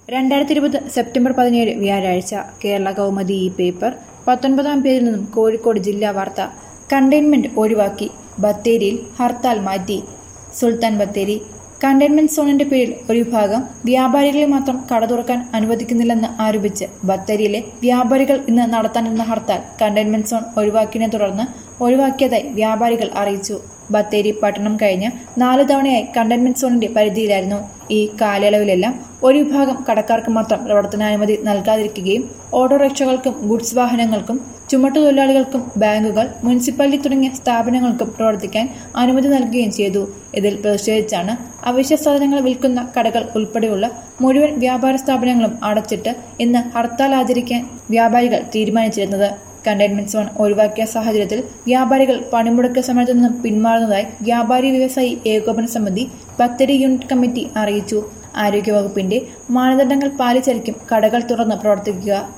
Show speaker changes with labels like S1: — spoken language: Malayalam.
S1: രണ്ടായിരത്തി ഇരുപത് സെപ്റ്റംബർ പതിനേഴ് വ്യാഴാഴ്ച കേരള കൗമുദി ഈ പേപ്പർ പത്തൊൻപതാം പേജിൽ നിന്നും കോഴിക്കോട് ജില്ലാ വാർത്ത കണ്ടെയ്ൻമെന്റ് ഒഴിവാക്കി ബത്തേരിയിൽ ഹർത്താൽ മാറ്റി സുൽത്താൻ ബത്തേരി കണ്ടെയ്ൻമെന്റ് സോണിന്റെ പേരിൽ ഒരു വിഭാഗം വ്യാപാരികളെ മാത്രം കട തുറക്കാൻ അനുവദിക്കുന്നില്ലെന്ന് ആരോപിച്ച് ബത്തേരിയിലെ വ്യാപാരികൾ ഇന്ന് നടത്താനിരുന്ന ഹർത്താൽ കണ്ടെയ്ൻമെന്റ് സോൺ ഒഴിവാക്കിയതിനെ തുടർന്ന് ഒഴിവാക്കിയതായി വ്യാപാരികൾ അറിയിച്ചു ബത്തേരി പട്ടണം കഴിഞ്ഞ് നാല് തവണയായി കണ്ടെയ്ൻമെന്റ് സോണിന്റെ പരിധിയിലായിരുന്നു ഈ കാലയളവിലെല്ലാം ഒരു വിഭാഗം കടക്കാർക്ക് മാത്രം പ്രവർത്തനാനുമതി നൽകാതിരിക്കുകയും ഓട്ടോറിക്ഷകൾക്കും ഗുഡ്സ് വാഹനങ്ങൾക്കും ചുമട്ടുതൊഴിലാളികൾക്കും ബാങ്കുകൾ മുനിസിപ്പാലിറ്റി തുടങ്ങിയ സ്ഥാപനങ്ങൾക്കും പ്രവർത്തിക്കാൻ അനുമതി നൽകുകയും ചെയ്തു ഇതിൽ പ്രതിഷേധിച്ചാണ് അവശ്യ സാധനങ്ങൾ വിൽക്കുന്ന കടകൾ ഉൾപ്പെടെയുള്ള മുഴുവൻ വ്യാപാര സ്ഥാപനങ്ങളും അടച്ചിട്ട് ഇന്ന് ഹർത്താൽ ആചരിക്കാൻ വ്യാപാരികൾ തീരുമാനിച്ചിരുന്നത് കണ്ടെയ്ൻമെന്റ് സോൺ ഒഴിവാക്കിയ സാഹചര്യത്തിൽ വ്യാപാരികൾ പണിമുടക്ക് സമരത്തു നിന്നും പിന്മാറുന്നതായി വ്യാപാരി വ്യവസായി ഏകോപന സമിതി ബത്തേരി യൂണിറ്റ് കമ്മിറ്റി അറിയിച്ചു ആരോഗ്യവകുപ്പിന്റെ മാനദണ്ഡങ്ങൾ പാലിച്ചായിരിക്കും കടകൾ തുറന്ന് പ്രവർത്തിക്കുക